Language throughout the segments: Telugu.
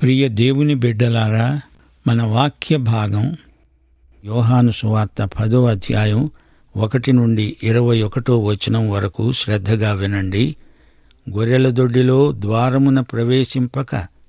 ప్రియ దేవుని బిడ్డలారా మన వాక్య భాగం యోహాను సువార్త పదో అధ్యాయం ఒకటి నుండి ఇరవై ఒకటో వచనం వరకు శ్రద్ధగా వినండి గొర్రెల దొడ్డిలో ద్వారమున ప్రవేశింపక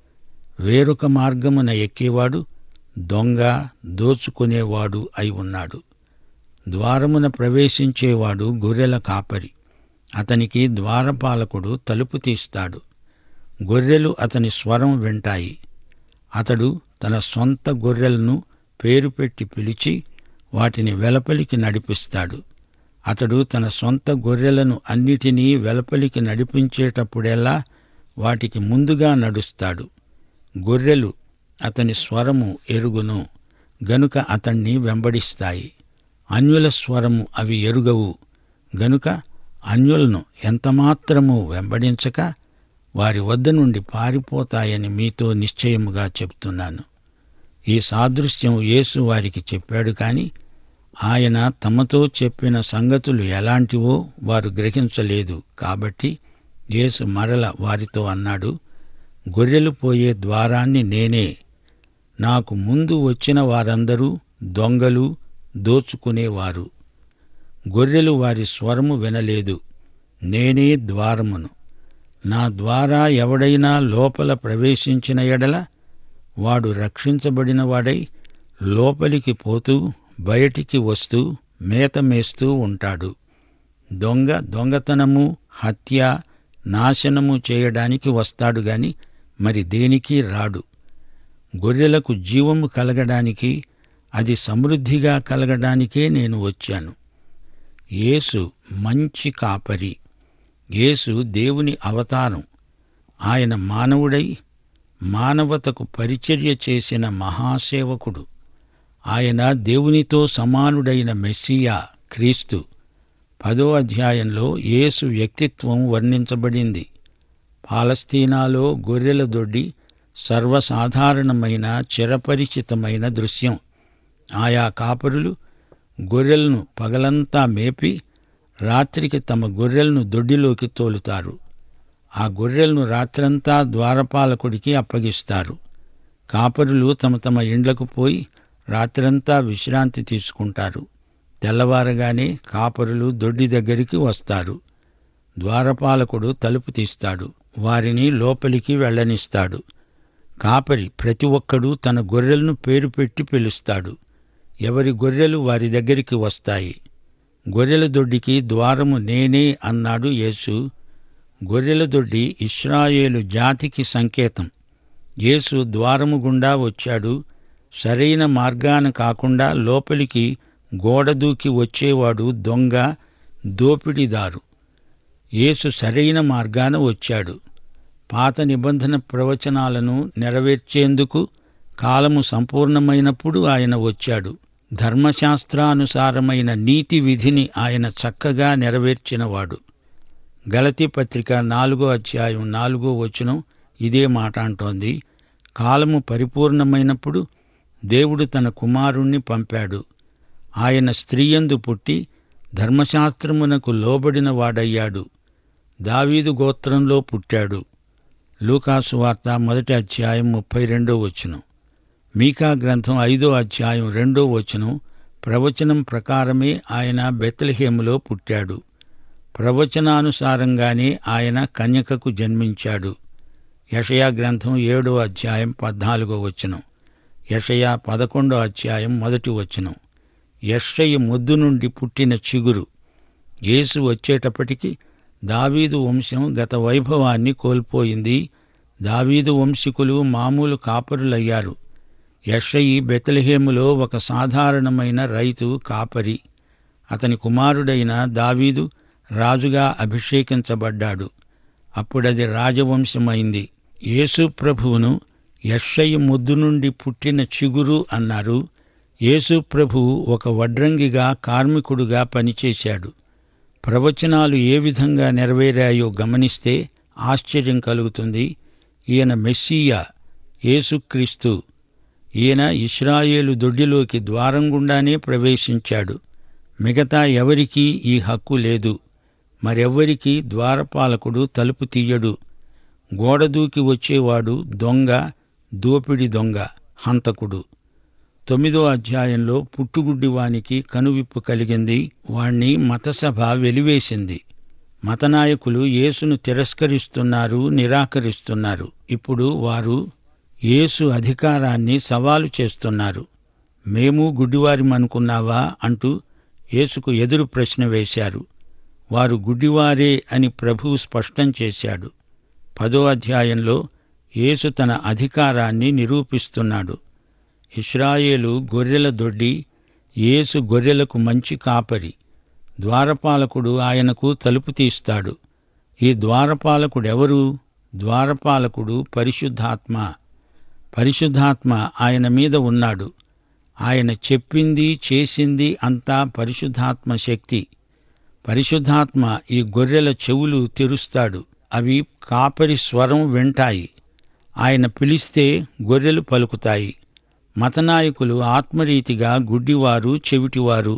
వేరొక మార్గమున ఎక్కేవాడు దొంగ దోచుకునేవాడు అయి ఉన్నాడు ద్వారమున ప్రవేశించేవాడు గొర్రెల కాపరి అతనికి ద్వారపాలకుడు తలుపు తీస్తాడు గొర్రెలు అతని స్వరం వింటాయి అతడు తన సొంత గొర్రెలను పేరు పెట్టి పిలిచి వాటిని వెలపలికి నడిపిస్తాడు అతడు తన సొంత గొర్రెలను అన్నిటినీ వెలపలికి నడిపించేటప్పుడెల్లా వాటికి ముందుగా నడుస్తాడు గొర్రెలు అతని స్వరము ఎరుగును గనుక అతణ్ణి వెంబడిస్తాయి అన్యుల స్వరము అవి ఎరుగవు గనుక అన్యులను ఎంతమాత్రము వెంబడించక వారి వద్ద నుండి పారిపోతాయని మీతో నిశ్చయముగా చెప్తున్నాను ఈ సాదృశ్యం యేసు వారికి చెప్పాడు కాని ఆయన తమతో చెప్పిన సంగతులు ఎలాంటివో వారు గ్రహించలేదు కాబట్టి యేసు మరల వారితో అన్నాడు గొర్రెలు పోయే ద్వారాన్ని నేనే నాకు ముందు వచ్చిన వారందరూ దొంగలు దోచుకునేవారు గొర్రెలు వారి స్వరము వినలేదు నేనే ద్వారమును నా ద్వారా ఎవడైనా లోపల ప్రవేశించిన ఎడల వాడు రక్షించబడిన వాడై లోపలికి పోతూ బయటికి వస్తూ మేత మేస్తూ ఉంటాడు దొంగ దొంగతనము హత్య నాశనము చేయడానికి వస్తాడు గాని మరి దేనికి రాడు గొర్రెలకు జీవము కలగడానికి అది సమృద్ధిగా కలగడానికే నేను వచ్చాను యేసు మంచి కాపరి యేసు దేవుని అవతారం ఆయన మానవుడై మానవతకు పరిచర్య చేసిన మహాసేవకుడు ఆయన దేవునితో సమానుడైన మెస్సియా క్రీస్తు పదో అధ్యాయంలో యేసు వ్యక్తిత్వం వర్ణించబడింది పాలస్తీనాలో గొర్రెల దొడ్డి సర్వసాధారణమైన చిరపరిచితమైన దృశ్యం ఆయా కాపరులు గొర్రెలను పగలంతా మేపి రాత్రికి తమ గొర్రెలను దొడ్డిలోకి తోలుతారు ఆ గొర్రెలను రాత్రంతా ద్వారపాలకుడికి అప్పగిస్తారు కాపరులు తమ తమ ఇండ్లకు పోయి రాత్రంతా విశ్రాంతి తీసుకుంటారు తెల్లవారగానే కాపరులు దొడ్డి దగ్గరికి వస్తారు ద్వారపాలకుడు తలుపు తీస్తాడు వారిని లోపలికి వెళ్ళనిస్తాడు కాపరి ప్రతి ఒక్కడూ తన గొర్రెలను పేరు పెట్టి పిలుస్తాడు ఎవరి గొర్రెలు వారి దగ్గరికి వస్తాయి గొర్రెల దొడ్డికి ద్వారము నేనే అన్నాడు యేసు గొర్రెల దొడ్డి ఇస్రాయేలు జాతికి సంకేతం యేసు ద్వారము గుండా వచ్చాడు సరైన మార్గాన కాకుండా లోపలికి గోడ దూకి వచ్చేవాడు దొంగ దోపిడీదారు యేసు సరైన మార్గాన వచ్చాడు పాత నిబంధన ప్రవచనాలను నెరవేర్చేందుకు కాలము సంపూర్ణమైనప్పుడు ఆయన వచ్చాడు ధర్మశాస్త్రానుసారమైన నీతి విధిని ఆయన చక్కగా నెరవేర్చినవాడు గలతి పత్రిక నాలుగో అధ్యాయం నాలుగో వచనం ఇదే మాట అంటోంది కాలము పరిపూర్ణమైనప్పుడు దేవుడు తన కుమారుణ్ణి పంపాడు ఆయన స్త్రీయందు పుట్టి ధర్మశాస్త్రమునకు లోబడిన వాడయ్యాడు దావీదు గోత్రంలో పుట్టాడు లూకాసు వార్త మొదటి అధ్యాయం ముప్పై రెండో వచనం మీకా గ్రంథం ఐదో అధ్యాయం రెండో వచనం ప్రవచనం ప్రకారమే ఆయన బెత్లహేములో పుట్టాడు ప్రవచనానుసారంగానే ఆయన కన్యకకు జన్మించాడు యషయా గ్రంథం ఏడో అధ్యాయం పద్నాలుగో వచనం యషయా పదకొండో అధ్యాయం మొదటి వచనం యషయ్య ముద్దు నుండి పుట్టిన చిగురు యేసు వచ్చేటప్పటికి దావీదు వంశం గత వైభవాన్ని కోల్పోయింది దావీదు వంశీకులు మామూలు కాపరులయ్యారు యషయి బెతలహేములో ఒక సాధారణమైన రైతు కాపరి అతని కుమారుడైన దావీదు రాజుగా అభిషేకించబడ్డాడు అప్పుడది రాజవంశమైంది యేసు ప్రభువును యషయి ముద్దు నుండి పుట్టిన చిగురు అన్నారు యేసు ప్రభువు ఒక వడ్రంగిగా కార్మికుడుగా పనిచేశాడు ప్రవచనాలు ఏ విధంగా నెరవేరాయో గమనిస్తే ఆశ్చర్యం కలుగుతుంది ఈయన మెస్సియా యేసుక్రీస్తు ఈయన ఇస్రాయేలు దొడ్డిలోకి ద్వారం గుండానే ప్రవేశించాడు మిగతా ఎవరికీ ఈ హక్కు లేదు మరెవ్వరికీ ద్వారపాలకుడు తలుపు తీయడు గోడ దూకి వచ్చేవాడు దొంగ దోపిడి దొంగ హంతకుడు తొమ్మిదో అధ్యాయంలో పుట్టుగుడ్డివానికి కనువిప్పు కలిగింది వాణ్ణి మతసభ వెలివేసింది మతనాయకులు యేసును తిరస్కరిస్తున్నారు నిరాకరిస్తున్నారు ఇప్పుడు వారు యేసు అధికారాన్ని సవాలు చేస్తున్నారు మేము గుడ్డివారిమనుకున్నావా అంటూ యేసుకు ఎదురు ప్రశ్న వేశారు వారు గుడ్డివారే అని ప్రభువు స్పష్టం చేశాడు పదో అధ్యాయంలో యేసు తన అధికారాన్ని నిరూపిస్తున్నాడు ఇస్రాయేలు గొర్రెల దొడ్డి యేసు గొర్రెలకు మంచి కాపరి ద్వారపాలకుడు ఆయనకు తలుపు తీస్తాడు ఈ ద్వారపాలకుడెవరు ద్వారపాలకుడు పరిశుద్ధాత్మ పరిశుద్ధాత్మ ఆయన మీద ఉన్నాడు ఆయన చెప్పింది చేసింది అంతా పరిశుద్ధాత్మ శక్తి పరిశుద్ధాత్మ ఈ గొర్రెల చెవులు తెరుస్తాడు అవి కాపరి స్వరం వింటాయి ఆయన పిలిస్తే గొర్రెలు పలుకుతాయి మతనాయకులు ఆత్మరీతిగా గుడ్డివారు చెవిటివారు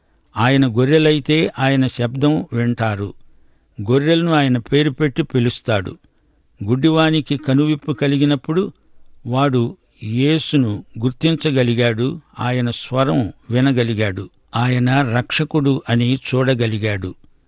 ఆయన గొర్రెలైతే ఆయన శబ్దం వింటారు గొర్రెలను ఆయన పేరు పెట్టి పిలుస్తాడు గుడ్డివానికి కనువిప్పు కలిగినప్పుడు వాడు యేసును గుర్తించగలిగాడు ఆయన స్వరం వినగలిగాడు ఆయన రక్షకుడు అని చూడగలిగాడు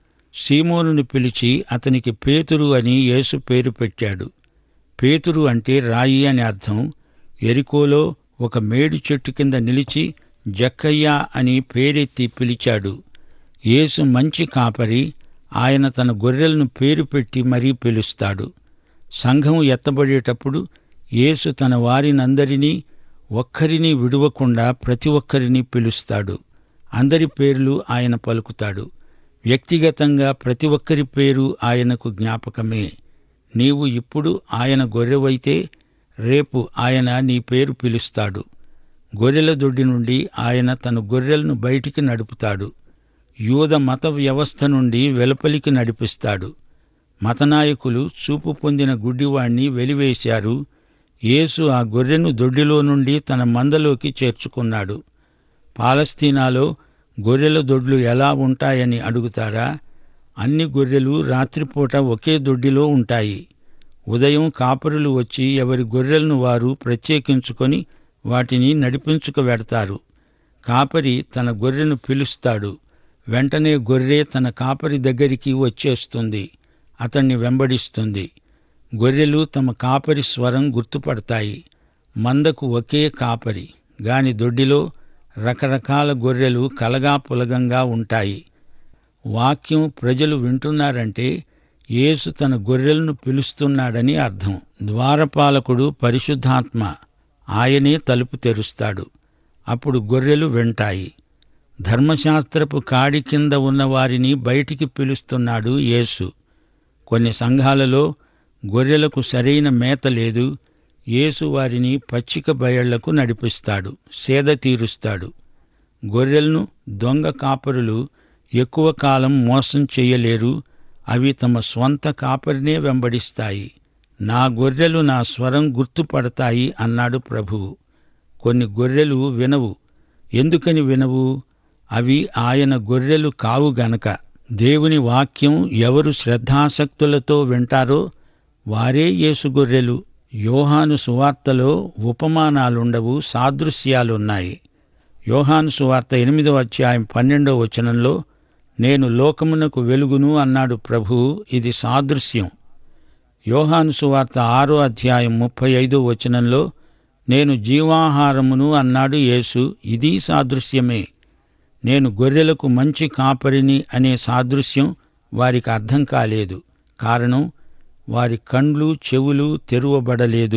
సీమోనుని పిలిచి అతనికి పేతురు అని యేసు పేరు పెట్టాడు పేతురు అంటే రాయి అని అర్థం ఎరికోలో ఒక మేడు చెట్టు కింద నిలిచి జక్కయ్య అని పేరెత్తి పిలిచాడు యేసు మంచి కాపరి ఆయన తన గొర్రెలను పేరు పెట్టి మరీ పిలుస్తాడు సంఘం ఎత్తబడేటప్పుడు యేసు తన వారినందరినీ ఒక్కరిని విడువకుండా ప్రతి ఒక్కరిని పిలుస్తాడు అందరి పేర్లు ఆయన పలుకుతాడు వ్యక్తిగతంగా ప్రతి ఒక్కరి పేరు ఆయనకు జ్ఞాపకమే నీవు ఇప్పుడు ఆయన గొర్రెవైతే రేపు ఆయన నీ పేరు పిలుస్తాడు గొర్రెల దొడ్డి నుండి ఆయన తన గొర్రెలను బయటికి నడుపుతాడు యూద మత వ్యవస్థ నుండి వెలుపలికి నడిపిస్తాడు మతనాయకులు చూపు పొందిన గుడ్డివాణ్ణి వెలివేశారు యేసు ఆ గొర్రెను దొడ్డిలో నుండి తన మందలోకి చేర్చుకున్నాడు పాలస్తీనాలో గొర్రెల దొడ్లు ఎలా ఉంటాయని అడుగుతారా అన్ని గొర్రెలు రాత్రిపూట ఒకే దొడ్డిలో ఉంటాయి ఉదయం కాపరులు వచ్చి ఎవరి గొర్రెలను వారు ప్రత్యేకించుకొని వాటిని నడిపించుకు వెడతారు కాపరి తన గొర్రెను పిలుస్తాడు వెంటనే గొర్రె తన కాపరి దగ్గరికి వచ్చేస్తుంది అతన్ని వెంబడిస్తుంది గొర్రెలు తమ కాపరి స్వరం గుర్తుపడతాయి మందకు ఒకే కాపరి గాని దొడ్డిలో రకరకాల గొర్రెలు కలగా పులగంగా ఉంటాయి వాక్యం ప్రజలు వింటున్నారంటే యేసు తన గొర్రెలను పిలుస్తున్నాడని అర్థం ద్వారపాలకుడు పరిశుద్ధాత్మ ఆయనే తలుపు తెరుస్తాడు అప్పుడు గొర్రెలు వింటాయి ధర్మశాస్త్రపు కాడి కింద ఉన్న వారిని బయటికి పిలుస్తున్నాడు యేసు కొన్ని సంఘాలలో గొర్రెలకు సరైన మేత లేదు యేసు వారిని పచ్చిక బయళ్లకు నడిపిస్తాడు సేద తీరుస్తాడు గొర్రెలను దొంగ కాపరులు ఎక్కువ కాలం మోసం చెయ్యలేరు అవి తమ స్వంత కాపరినే వెంబడిస్తాయి నా గొర్రెలు నా స్వరం గుర్తుపడతాయి అన్నాడు ప్రభువు కొన్ని గొర్రెలు వినవు ఎందుకని వినవు అవి ఆయన గొర్రెలు కావు గనక దేవుని వాక్యం ఎవరు శ్రద్ధాసక్తులతో వింటారో వారే యేసు గొర్రెలు యోహాను సువార్తలో ఉపమానాలుండవు సాదృశ్యాలున్నాయి యోహాను సువార్త ఎనిమిదో అధ్యాయం పన్నెండో వచనంలో నేను లోకమునకు వెలుగును అన్నాడు ప్రభువు ఇది సాదృశ్యం యోహాను సువార్త ఆరో అధ్యాయం ముప్పై ఐదో వచనంలో నేను జీవాహారమును అన్నాడు యేసు ఇది సాదృశ్యమే నేను గొర్రెలకు మంచి కాపరిని అనే సాదృశ్యం వారికి అర్థం కాలేదు కారణం వారి కండ్లు చెవులు తెరువబడలేదు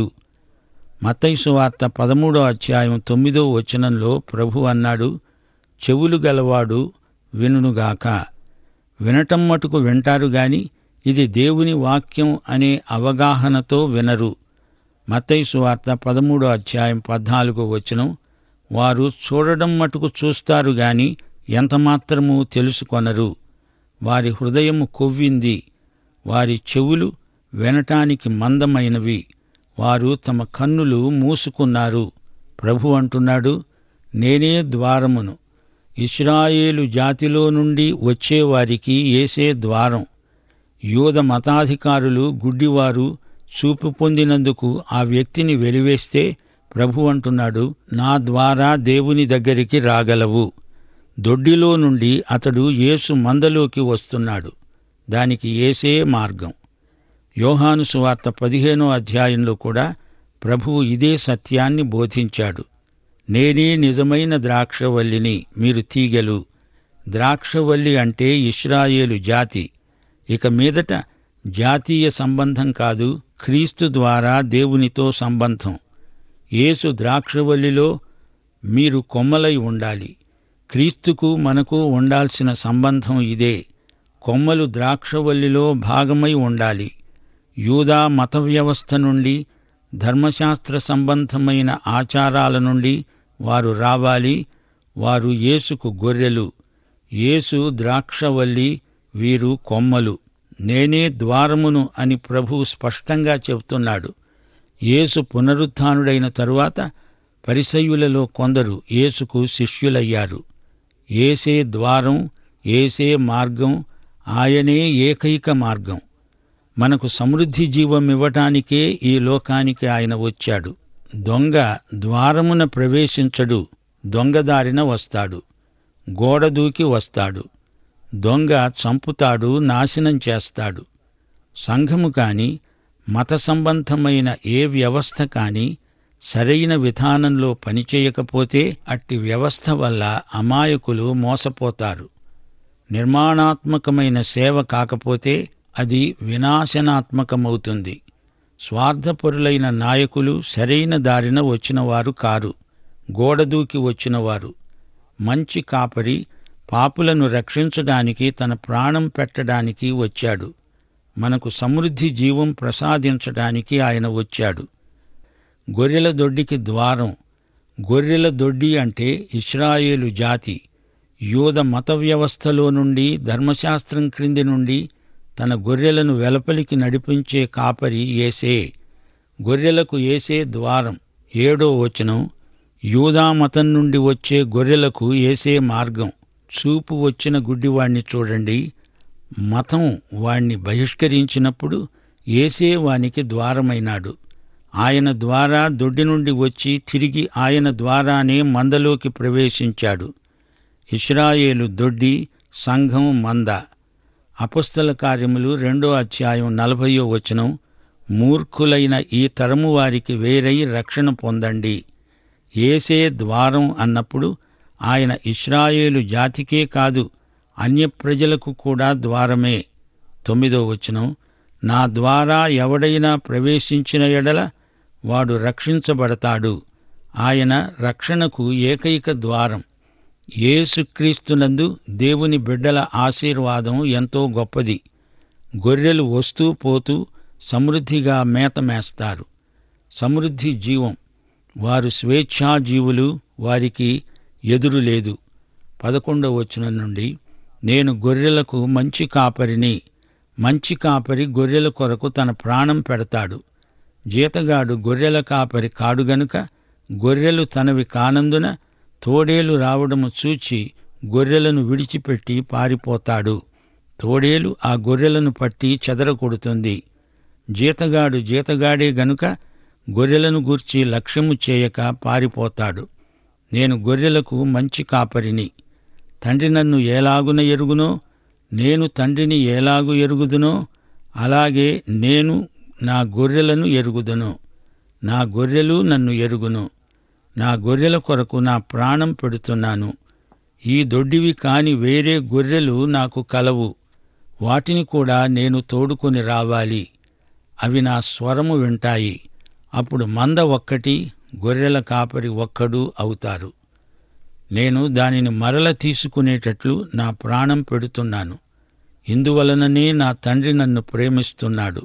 మతైసు వార్త పదమూడో అధ్యాయం తొమ్మిదో వచనంలో ప్రభు అన్నాడు చెవులు గలవాడు వినుగాక వినటం మటుకు వింటారు గాని ఇది దేవుని వాక్యం అనే అవగాహనతో వినరు మత్తైసు వార్త పదమూడో అధ్యాయం పద్నాలుగో వచనం వారు చూడడం మటుకు చూస్తారు గాని ఎంతమాత్రము తెలుసుకొనరు వారి హృదయము కొవ్వింది వారి చెవులు వినటానికి మందమైనవి వారు తమ కన్నులు మూసుకున్నారు ప్రభు అంటున్నాడు నేనే ద్వారమును ఇస్రాయేలు జాతిలో నుండి వచ్చేవారికి ఏసే ద్వారం యూద మతాధికారులు గుడ్డివారు చూపు పొందినందుకు ఆ వ్యక్తిని వెలివేస్తే ప్రభు అంటున్నాడు నా ద్వారా దేవుని దగ్గరికి రాగలవు దొడ్డిలో నుండి అతడు యేసు మందలోకి వస్తున్నాడు దానికి ఏసే మార్గం యోహాను సువార్త పదిహేనో అధ్యాయంలో కూడా ప్రభువు ఇదే సత్యాన్ని బోధించాడు నేనే నిజమైన ద్రాక్షవల్లిని మీరు తీగలు ద్రాక్షవల్లి అంటే ఇస్రాయేలు జాతి ఇక మీదట జాతీయ సంబంధం కాదు క్రీస్తు ద్వారా దేవునితో సంబంధం యేసు ద్రాక్షవల్లిలో మీరు కొమ్మలై ఉండాలి క్రీస్తుకు మనకు ఉండాల్సిన సంబంధం ఇదే కొమ్మలు ద్రాక్షవల్లిలో భాగమై ఉండాలి యూదా మత వ్యవస్థ నుండి ధర్మశాస్త్ర సంబంధమైన ఆచారాల నుండి వారు రావాలి వారు యేసుకు గొర్రెలు యేసు ద్రాక్షవల్లి వీరు కొమ్మలు నేనే ద్వారమును అని ప్రభువు స్పష్టంగా చెబుతున్నాడు యేసు పునరుత్థానుడైన తరువాత పరిసయ్యులలో కొందరు యేసుకు శిష్యులయ్యారు ఏసే ద్వారం ఏసే మార్గం ఆయనే ఏకైక మార్గం మనకు సమృద్ధి జీవం ఇవ్వటానికే ఈ లోకానికి ఆయన వచ్చాడు దొంగ ద్వారమున ప్రవేశించడు దొంగదారిన వస్తాడు గోడ దూకి వస్తాడు దొంగ చంపుతాడు నాశనం చేస్తాడు సంఘము కాని మత సంబంధమైన ఏ వ్యవస్థ కాని సరైన విధానంలో పనిచేయకపోతే అట్టి వ్యవస్థ వల్ల అమాయకులు మోసపోతారు నిర్మాణాత్మకమైన సేవ కాకపోతే అది వినాశనాత్మకమవుతుంది స్వార్థపరులైన నాయకులు సరైన దారిన వచ్చినవారు కారు గోడదూకి వచ్చినవారు మంచి కాపరి పాపులను రక్షించడానికి తన ప్రాణం పెట్టడానికి వచ్చాడు మనకు సమృద్ధి జీవం ప్రసాదించడానికి ఆయన వచ్చాడు గొర్రెల దొడ్డికి ద్వారం గొర్రెల దొడ్డి అంటే ఇస్రాయేలు జాతి యూద మత వ్యవస్థలో నుండి ధర్మశాస్త్రం క్రింది నుండి తన గొర్రెలను వెలపలికి నడిపించే కాపరి ఏసే గొర్రెలకు ఏసే ద్వారం ఏడో వచనం యూదా మతం నుండి వచ్చే గొర్రెలకు ఏసే మార్గం చూపు వచ్చిన గుడ్డివాణ్ణి చూడండి మతం వాణ్ణి బహిష్కరించినప్పుడు ఏసే వానికి ద్వారమైనాడు ఆయన ద్వారా దొడ్డి నుండి వచ్చి తిరిగి ఆయన ద్వారానే మందలోకి ప్రవేశించాడు ఇస్రాయేలు దొడ్డి సంఘం మంద అపస్తల కార్యములు రెండో అధ్యాయం నలభయో వచనం మూర్ఖులైన ఈ తరము వారికి వేరై రక్షణ పొందండి ఏసే ద్వారం అన్నప్పుడు ఆయన ఇస్రాయేలు జాతికే కాదు అన్య ప్రజలకు కూడా ద్వారమే తొమ్మిదో వచనం నా ద్వారా ఎవడైనా ప్రవేశించిన ఎడల వాడు రక్షించబడతాడు ఆయన రక్షణకు ఏకైక ద్వారం యేసుక్రీస్తునందు దేవుని బిడ్డల ఆశీర్వాదం ఎంతో గొప్పది గొర్రెలు వస్తూ పోతూ సమృద్ధిగా మేత మేస్తారు సమృద్ధి జీవం వారు స్వేచ్ఛాజీవులు వారికి ఎదురు లేదు పదకొండవ వచనం నుండి నేను గొర్రెలకు మంచి కాపరిని మంచి కాపరి గొర్రెల కొరకు తన ప్రాణం పెడతాడు జీతగాడు గొర్రెల కాపరి కాడు గనుక గొర్రెలు తనవి కానందున తోడేలు రావడము చూచి గొర్రెలను విడిచిపెట్టి పారిపోతాడు తోడేలు ఆ గొర్రెలను పట్టి చెదరకొడుతుంది జీతగాడు జీతగాడే గనుక గొర్రెలను గూర్చి లక్ష్యము చేయక పారిపోతాడు నేను గొర్రెలకు మంచి కాపరిని తండ్రి నన్ను ఏలాగున ఎరుగునో నేను తండ్రిని ఏలాగు ఎరుగుదునో అలాగే నేను నా గొర్రెలను ఎరుగుదును నా గొర్రెలు నన్ను ఎరుగును నా గొర్రెల కొరకు నా ప్రాణం పెడుతున్నాను ఈ దొడ్డివి కాని వేరే గొర్రెలు నాకు కలవు వాటిని కూడా నేను తోడుకొని రావాలి అవి నా స్వరము వింటాయి అప్పుడు మంద ఒక్కటి గొర్రెల కాపరి ఒక్కడు అవుతారు నేను దానిని మరల తీసుకునేటట్లు నా ప్రాణం పెడుతున్నాను ఇందువలననే నా తండ్రి నన్ను ప్రేమిస్తున్నాడు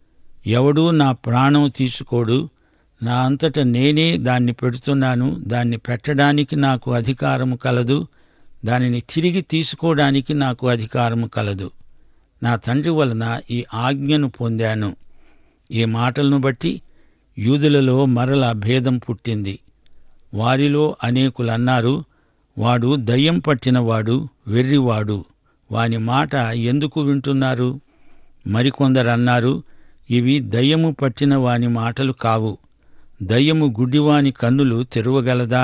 ఎవడూ నా ప్రాణం తీసుకోడు నా అంతట నేనే దాన్ని పెడుతున్నాను దాన్ని పెట్టడానికి నాకు అధికారము కలదు దానిని తిరిగి తీసుకోవడానికి నాకు అధికారము కలదు నా తండ్రి వలన ఈ ఆజ్ఞను పొందాను ఈ మాటలను బట్టి యూదులలో మరల భేదం పుట్టింది వారిలో అనేకులన్నారు వాడు దయ్యం పట్టినవాడు వెర్రివాడు వాని మాట ఎందుకు వింటున్నారు మరికొందరన్నారు ఇవి దయ్యము పట్టిన వాని మాటలు కావు దయ్యము గుడ్డివాని కన్నులు తెరవగలదా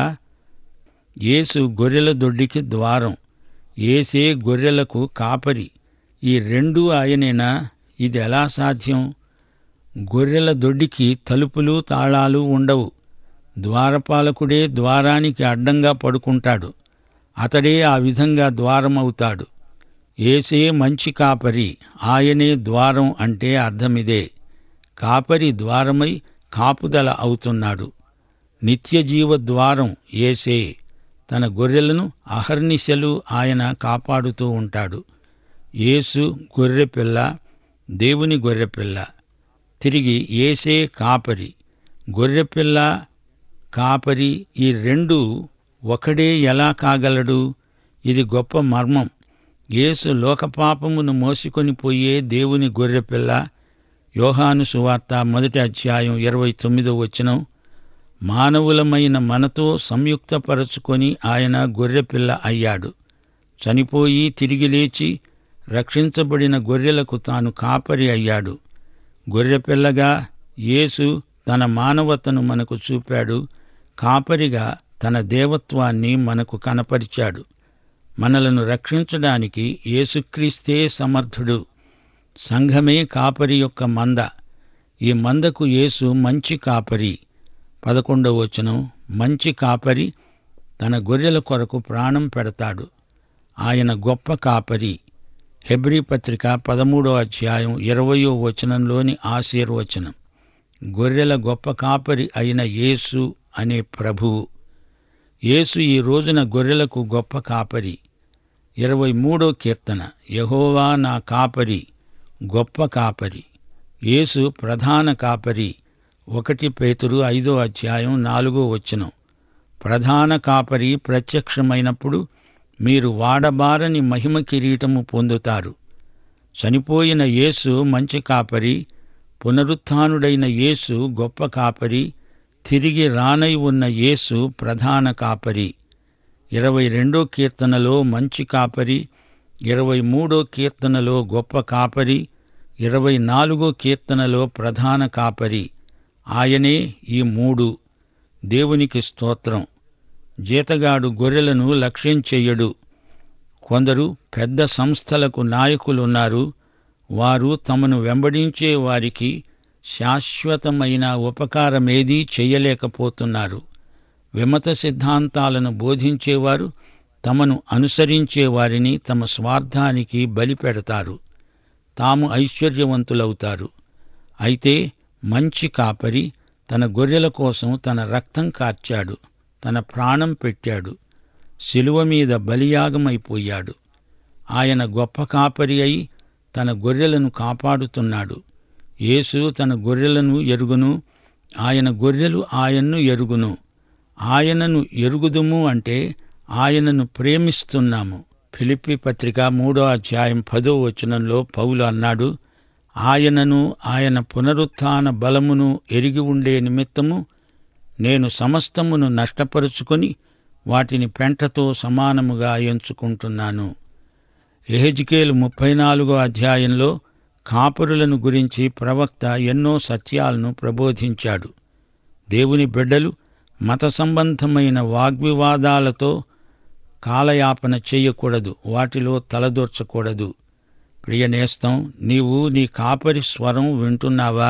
యేసు గొర్రెల దొడ్డికి ద్వారం ఏసే గొర్రెలకు కాపరి ఈ రెండూ ఆయనేనా ఇది ఎలా సాధ్యం గొర్రెల దొడ్డికి తలుపులు తాళాలు ఉండవు ద్వారపాలకుడే ద్వారానికి అడ్డంగా పడుకుంటాడు అతడే ఆ విధంగా ద్వారమవుతాడు ఏసే మంచి కాపరి ఆయనే ద్వారం అంటే అర్థమిదే కాపరి ద్వారమై కాపుదల అవుతున్నాడు నిత్యజీవ ద్వారం ఏసే తన గొర్రెలను అహర్నిశలు ఆయన కాపాడుతూ ఉంటాడు యేసు గొర్రెపిల్ల దేవుని గొర్రెపిల్ల తిరిగి ఏసే కాపరి గొర్రెపిల్ల కాపరి ఈ రెండు ఒకడే ఎలా కాగలడు ఇది గొప్ప మర్మం యేసు లోకపాపమును మోసుకొని పోయే దేవుని గొర్రెపిల్ల యోహాను సువార్త మొదటి అధ్యాయం ఇరవై తొమ్మిదో వచనం మానవులమైన మనతో సంయుక్తపరచుకొని ఆయన గొర్రెపిల్ల అయ్యాడు చనిపోయి తిరిగి లేచి రక్షించబడిన గొర్రెలకు తాను కాపరి అయ్యాడు గొర్రెపిల్లగా యేసు తన మానవతను మనకు చూపాడు కాపరిగా తన దేవత్వాన్ని మనకు కనపరిచాడు మనలను రక్షించడానికి యేసుక్రీస్తే సమర్థుడు సంఘమే కాపరి యొక్క మంద ఈ మందకు యేసు మంచి కాపరి పదకొండవ వచనం మంచి కాపరి తన గొర్రెల కొరకు ప్రాణం పెడతాడు ఆయన గొప్ప కాపరి హెబ్రీ పత్రిక పదమూడో అధ్యాయం ఇరవయో వచనంలోని ఆశీర్వచనం గొర్రెల గొప్ప కాపరి అయిన యేసు అనే ప్రభువు యేసు ఈ రోజున గొర్రెలకు గొప్ప కాపరి ఇరవై మూడో కీర్తన యహోవా నా కాపరి గొప్ప కాపరి యేసు ప్రధాన కాపరి ఒకటి పేతురు ఐదో అధ్యాయం నాలుగో వచనం ప్రధాన కాపరి ప్రత్యక్షమైనప్పుడు మీరు వాడబారని మహిమ కిరీటము పొందుతారు చనిపోయిన యేసు మంచి కాపరి పునరుత్థానుడైన యేసు గొప్ప కాపరి తిరిగి రానై ఉన్న యేసు ప్రధాన కాపరి ఇరవై రెండో కీర్తనలో మంచి కాపరి ఇరవై మూడో కీర్తనలో గొప్ప కాపరి ఇరవై నాలుగో కీర్తనలో ప్రధాన కాపరి ఆయనే ఈ మూడు దేవునికి స్తోత్రం జీతగాడు గొర్రెలను లక్ష్యం చెయ్యడు కొందరు పెద్ద సంస్థలకు నాయకులున్నారు వారు తమను వెంబడించే వారికి శాశ్వతమైన ఉపకారమేదీ చెయ్యలేకపోతున్నారు విమత సిద్ధాంతాలను బోధించేవారు తమను అనుసరించే వారిని తమ స్వార్థానికి బలిపెడతారు తాము ఐశ్వర్యవంతులవుతారు అయితే మంచి కాపరి తన గొర్రెల కోసం తన రక్తం కార్చాడు తన ప్రాణం పెట్టాడు శిలువ మీద బలియాగమైపోయాడు ఆయన గొప్ప కాపరి అయి తన గొర్రెలను కాపాడుతున్నాడు యేసు తన గొర్రెలను ఎరుగును ఆయన గొర్రెలు ఆయన్ను ఎరుగును ఆయనను ఎరుగుదుము అంటే ఆయనను ప్రేమిస్తున్నాము ఫిలిప్పి పత్రిక మూడో అధ్యాయం పదో వచనంలో పౌలు అన్నాడు ఆయనను ఆయన పునరుత్థాన బలమును ఎరిగి ఉండే నిమిత్తము నేను సమస్తమును నష్టపరుచుకొని వాటిని పెంటతో సమానముగా ఎంచుకుంటున్నాను ఎహెజ్కేలు ముప్పై నాలుగో అధ్యాయంలో కాపరులను గురించి ప్రవక్త ఎన్నో సత్యాలను ప్రబోధించాడు దేవుని బిడ్డలు మత సంబంధమైన వాగ్వివాదాలతో కాలయాపన చేయకూడదు వాటిలో తలదూర్చకూడదు ప్రియనేస్తం నీవు నీ కాపరి స్వరం వింటున్నావా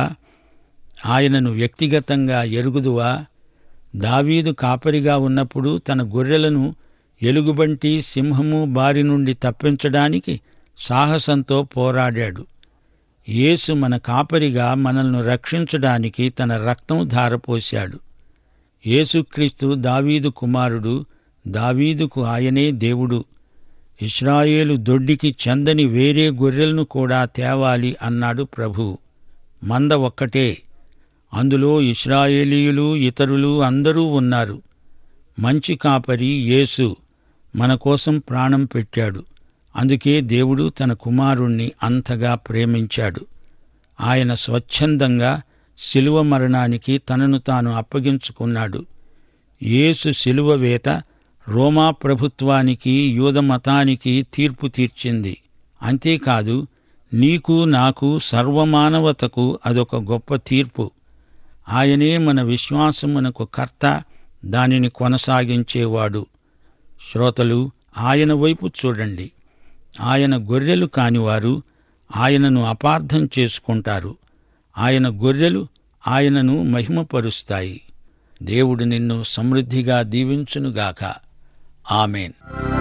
ఆయనను వ్యక్తిగతంగా ఎరుగుదువా దావీదు కాపరిగా ఉన్నప్పుడు తన గొర్రెలను ఎలుగుబంటి సింహము బారి నుండి తప్పించడానికి సాహసంతో పోరాడాడు యేసు మన కాపరిగా మనల్ని రక్షించడానికి తన రక్తం ధారపోశాడు యేసుక్రీస్తు దావీదు కుమారుడు దావీదుకు ఆయనే దేవుడు ఇస్రాయేలు దొడ్డికి చెందని వేరే గొర్రెలను కూడా తేవాలి అన్నాడు ప్రభువు మంద ఒక్కటే అందులో ఇస్రాయేలీయులు ఇతరులు అందరూ ఉన్నారు మంచి కాపరి యేసు మన కోసం ప్రాణం పెట్టాడు అందుకే దేవుడు తన కుమారుణ్ణి అంతగా ప్రేమించాడు ఆయన స్వచ్ఛందంగా శిలువ మరణానికి తనను తాను అప్పగించుకున్నాడు యేసు శిలువ వేత రోమా ప్రభుత్వానికి యూద మతానికి తీర్పు తీర్చింది అంతేకాదు నీకు నాకు సర్వమానవతకు అదొక గొప్ప తీర్పు ఆయనే మన విశ్వాసమునకు కర్త దానిని కొనసాగించేవాడు శ్రోతలు ఆయన వైపు చూడండి ఆయన గొర్రెలు కానివారు ఆయనను అపార్థం చేసుకుంటారు ఆయన గొర్రెలు ఆయనను మహిమపరుస్తాయి దేవుడు నిన్ను సమృద్ధిగా దీవించునుగాక ఆమెన్